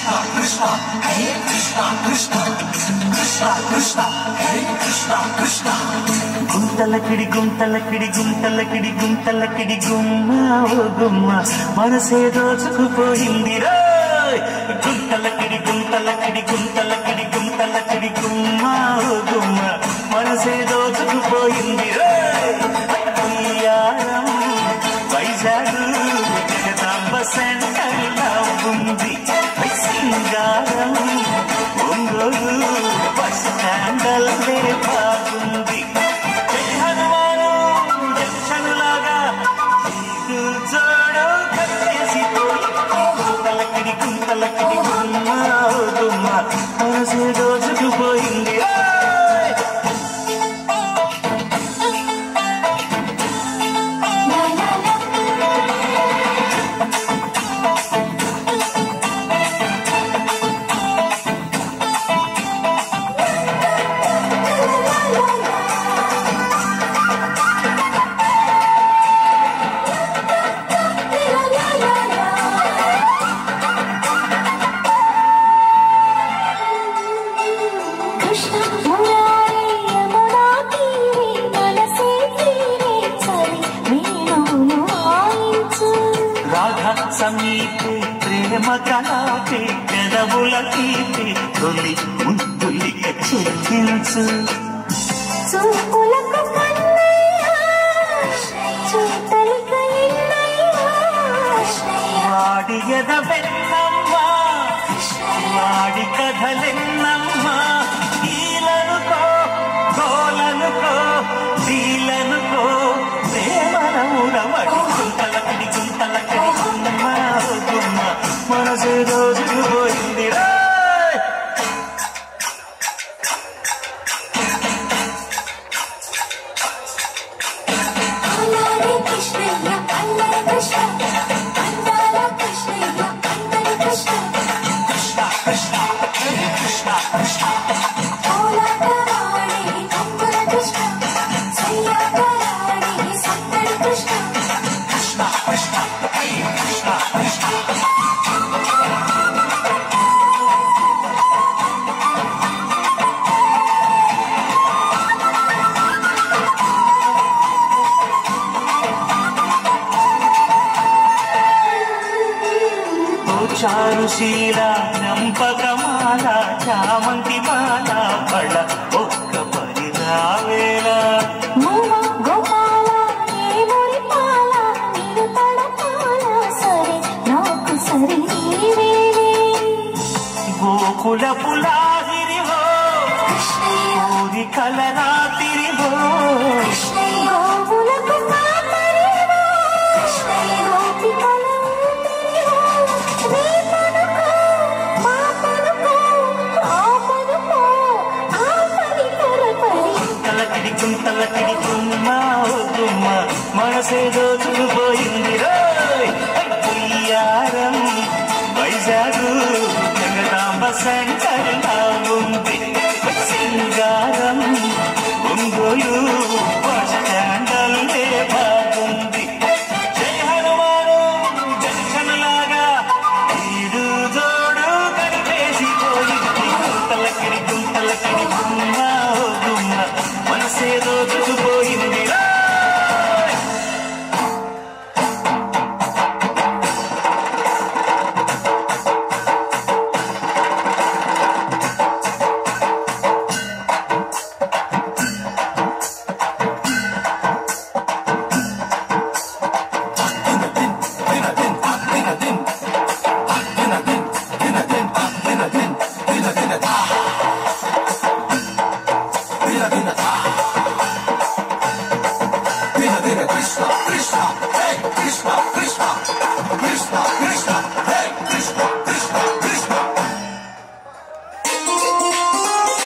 కృష్ణ కృష్ణ హరే కృష్ణ కృష్ణ కృష్ణ కృష్ణ హరే కృష్ణ కృష్ణ గుంతలకిడి గుంతలకిడి గుంతలకిడి గుంతలకిడి గుమ్మ ఓ గుమ్మ మనసే దోచుకుపోయింది రోయ్ గుంతలకిడి గుంతలకిడి గుంతలకిడి గుంతలకిడి గుమ్మ ఓ గుమ్మ మనసే దోచుకుపోయింది రోయ్ ఉయ్యారం వైజాగ్ జగదాంబ సెంటర్ ఉంది సింగారం ఒంగోలు బస్ స్టాండల్లే బాగుంది జై హనుమాను జంక్షన్ లాగా చూడు కట్టేసిపోయి కుంతలకిడి కుంతలకిడి గుమ్మ గుమ్మ మనసు దోచుకుపోయింది ఓయ్! కృష్ణ మురారి యమునా తీరే మనసే తీరే చలి వేణువును వాయించు రాధ సమీపే ప్రేమ కళాపే పెదవుల తీపే తొలి ముద్దులిక చెల్లించు చూపులకు కన్నయ్య చూతలిక ఎన్నయ్య వాడి ఎద వెన్నమ్మా వాడి కథలెన్నమ్మా ఈలనుకో గోలనుకో దీలనుకో ప్రేమనముడమడి గుంతలకడి గుంతలకడి గుమ్మ గుమ్మ మనసు రోజుకు పోయింది రాయ్ అలారే కృష్ణయ్య అల్లరి కృష్ణ అందాల కృష్ణయ్య అందరి కృష్ణ కృష్ణ కృష్ణ హరే కృష్ణ కృష్ణ కోలాటవాడే కంబుల కృష్ణ సయ్యాటలాడే సందడి కృష్ణ కృష్ణ కృష్ణ హరే కృష్ణ కృష్ణ ఓ చారుశీల నంపకమాల చామంతి మాల పళ్ళ ఒక్క పని రావేలా మూవ గోపాల ఏ మురిపాల నిన్ను తడపాల సరే నాకు సరి నీవేలే గోకుల పులాగిరివో కృష్ణయ్య ఊరి కలరాతిరివో కృష్ణయ్య గోవులకు కాపరివో కృష్ణయ్య గోపికల ఊపిరివో రేపనుకో మాపనుకో ఆపనుకో ఆపని పరపరి తలకిడి కుంతలకిడి గుమ్మ ఓ గుమ్మ మనసే దోచుకుపోయింది రోయ్ ఉయ్యారం వైజాగ్ జగదాంబ సెంటర్